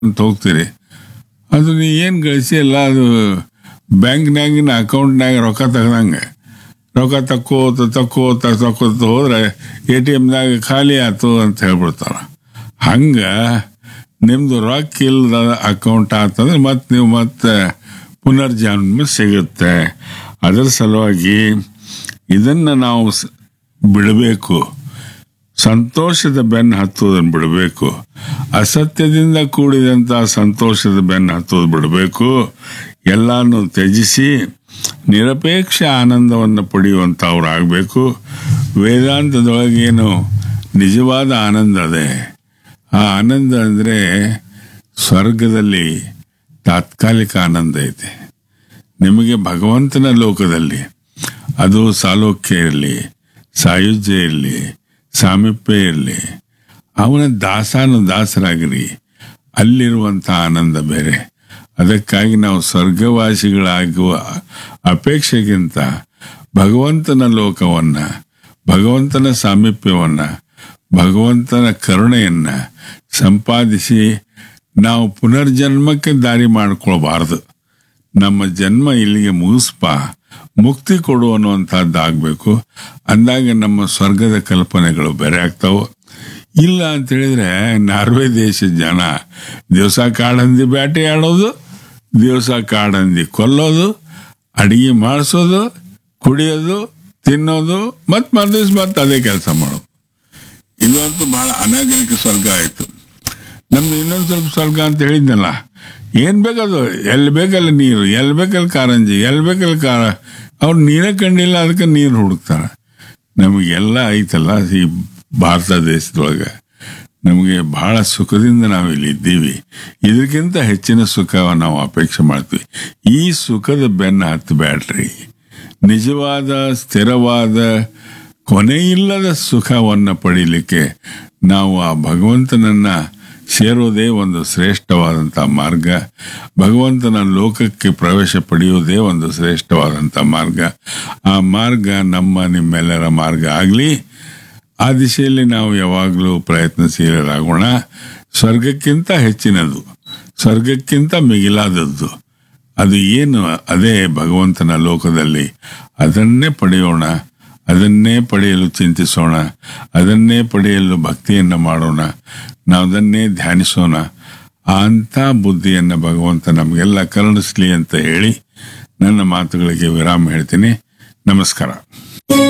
ಅಂತ ಹೋಗ್ತೀರಿ ಅದು ನೀ ಏನು ಗಳಿಸಿ ಎಲ್ಲ ಅದು ಬ್ಯಾಂಕ್ನಾಗಿನ ಅಕೌಂಟ್ನಾಗ ರೊಕ್ಕ ತೆಗ್ದಂಗೆ ರೊಕ್ಕ ತಕ್ಕೋತ ತಕ್ಕೋತ ತಕ್ಕೋತ ಹೋದ್ರೆ ಎ ಟಿ ಎಮ್ನಾಗ ಖಾಲಿ ಆಯ್ತು ಅಂತ ಹೇಳ್ಬಿಡ್ತಾರ ಹಂಗೆ ನಿಮ್ಮದು ರೊಕ್ಕ ಇಲ್ಲದ ಅಕೌಂಟ್ ಆತಂದ್ರೆ ಮತ್ತೆ ನೀವು ಮತ್ತೆ ಪುನರ್ಜನ್ಮ ಸಿಗುತ್ತೆ ಅದರ ಸಲುವಾಗಿ ಇದನ್ನು ನಾವು ಸ್- ಬಿಡಬೇಕು ಸಂತೋಷದ ಬೆನ್ನು ಹತ್ತುವುದನ್ನು ಬಿಡಬೇಕು ಅಸತ್ಯದಿಂದ ಕೂಡಿದಂಥ ಸಂತೋಷದ ಬೆನ್ನು ಹತ್ತುವುದು ಬಿಡಬೇಕು ಎಲ್ಲಾನು ತ್ಯಜಿಸಿ ನಿರಪೇಕ್ಷ ಆನಂದವನ್ನು ಪಡೆಯುವಂಥವ್ರು ಆಗಬೇಕು ವೇದಾಂತದೊಳಗೇನು ನಿಜವಾದ ಆನಂದ ಅದೇ ಆ ಆನಂದ ಅಂದರೆ ಸ್ವರ್ಗದಲ್ಲಿ ತಾತ್ಕಾಲಿಕ ಆನಂದ ಐತೆ ನಿಮಗೆ ಭಗವಂತನ ಲೋಕದಲ್ಲಿ ಅದು ಸಾಲೋಕ್ಯ ಇರಲಿ ಸಾಯುಜ್ಯ ಇರಲಿ ಸಾಮೀಪ್ಯ ಇರಲಿ ಅವನ ದಾಸಾನು ದಾಸರಾಗಿರಿ ಅಲ್ಲಿರುವಂಥ ಆನಂದ ಬೇರೆ ಅದಕ್ಕಾಗಿ ನಾವು ಸ್ವರ್ಗವಾಸಿಗಳಾಗುವ ಅಪೇಕ್ಷೆಗಿಂತ ಭಗವಂತನ ಲೋಕವನ್ನು ಭಗವಂತನ ಸಾಮೀಪ್ಯವನ್ನು ಭಗವಂತನ ಕರುಣೆಯನ್ನು ಸಂಪಾದಿಸಿ ನಾವು ಪುನರ್ಜನ್ಮಕ್ಕೆ ದಾರಿ ಮಾಡ್ಕೊಳ್ಬಾರ್ದು ನಮ್ಮ ಜನ್ಮ ಇಲ್ಲಿಗೆ ಮುಗಿಸ್ಪ ಮುಕ್ತಿ ಕೊಡು ಅನ್ನುವಂಥದ್ದಾಗಬೇಕು ಅಂದಾಗ ನಮ್ಮ ಸ್ವರ್ಗದ ಕಲ್ಪನೆಗಳು ಬೇರೆ ಆಗ್ತಾವೆ ಇಲ್ಲ ಅಂತ ಹೇಳಿದ್ರೆ ನಾರ್ವೆ ದೇಶದ ಜನ ದಿವಸ ಕಾಡಂದಿ ಬೇಟೆ ಆಡೋದು ದಿವಸ ಕಾಡಂದಿ ಕೊಲ್ಲೋದು ಅಡಿಗೆ ಮಾಡಿಸೋದು ಕುಡಿಯೋದು ತಿನ್ನೋದು ಮತ್ತು ಮರ್ದಿವ್ಸ ಮತ್ತೆ ಅದೇ ಕೆಲಸ ಮಾಡೋದು ಇದಂತೂ ಬಹಳ ಅನಾಗರಿಕ ಸ್ವರ್ಗ ಆಯಿತು ನಮ್ದು ಇನ್ನೊಂದು ಸ್ವಲ್ಪ ಸ್ವರ್ಗ ಅಂತ ಹೇಳಿದ್ನಲ್ಲ ಏನ್ ಬೇಕದು ಎಲ್ಲಿ ಬೇಕಲ್ಲಿ ನೀರು ಎಲ್ಲಿ ಬೇಕಲ್ಲಿ ಕಾರಂಜಿ ಎಲ್ಲಿ ಬೇಕಲ್ಲಿ ಕಾರ ಅವ್ರು ನೀರೇ ಕಂಡಿಲ್ಲ ಅದಕ್ಕೆ ನೀರು ಹುಡುಕ್ತಾರೆ ನಮಗೆಲ್ಲ ಐತಲ್ಲ ಈ ಭಾರತ ದೇಶದೊಳಗೆ ನಮಗೆ ಬಹಳ ಸುಖದಿಂದ ನಾವು ಇಲ್ಲಿ ಇದ್ದೀವಿ ಇದಕ್ಕಿಂತ ಹೆಚ್ಚಿನ ಸುಖ ನಾವು ಅಪೇಕ್ಷೆ ಮಾಡ್ತೀವಿ ಈ ಸುಖದ ಬೆನ್ನ ಹತ್ತಬೇಡ್ರಿ ನಿಜವಾದ ಸ್ಥಿರವಾದ ಕೊನೆಯಿಲ್ಲದ ಸುಖವನ್ನು ಪಡೀಲಿಕ್ಕೆ ನಾವು ಆ ಭಗವಂತನನ್ನ ಸೇರೋದೇ ಒಂದು ಶ್ರೇಷ್ಠವಾದಂಥ ಮಾರ್ಗ ಭಗವಂತನ ಲೋಕಕ್ಕೆ ಪ್ರವೇಶ ಪಡೆಯುವುದೇ ಒಂದು ಶ್ರೇಷ್ಠವಾದಂಥ ಮಾರ್ಗ ಆ ಮಾರ್ಗ ನಮ್ಮ ನಿಮ್ಮೆಲ್ಲರ ಮಾರ್ಗ ಆಗಲಿ ಆ ದಿಶೆಯಲ್ಲಿ ನಾವು ಯಾವಾಗಲೂ ಪ್ರಯತ್ನಶೀಲರಾಗೋಣ ಸ್ವರ್ಗಕ್ಕಿಂತ ಹೆಚ್ಚಿನದು ಸ್ವರ್ಗಕ್ಕಿಂತ ಮಿಗಿಲಾದದ್ದು ಅದು ಏನು ಅದೇ ಭಗವಂತನ ಲೋಕದಲ್ಲಿ ಅದನ್ನೇ ಪಡೆಯೋಣ ಅದನ್ನೇ ಪಡೆಯಲು ಚಿಂತಿಸೋಣ ಅದನ್ನೇ ಪಡೆಯಲು ಭಕ್ತಿಯನ್ನು ಮಾಡೋಣ ನಾವು ಅದನ್ನೇ ಧ್ಯಾನಿಸೋಣ ಆ ಅಂಥ ಬುದ್ಧಿಯನ್ನು ಭಗವಂತ ನಮಗೆಲ್ಲ ಕರುಣಿಸ್ಲಿ ಅಂತ ಹೇಳಿ ನನ್ನ ಮಾತುಗಳಿಗೆ ವಿರಾಮ ಹೇಳ್ತೀನಿ ನಮಸ್ಕಾರ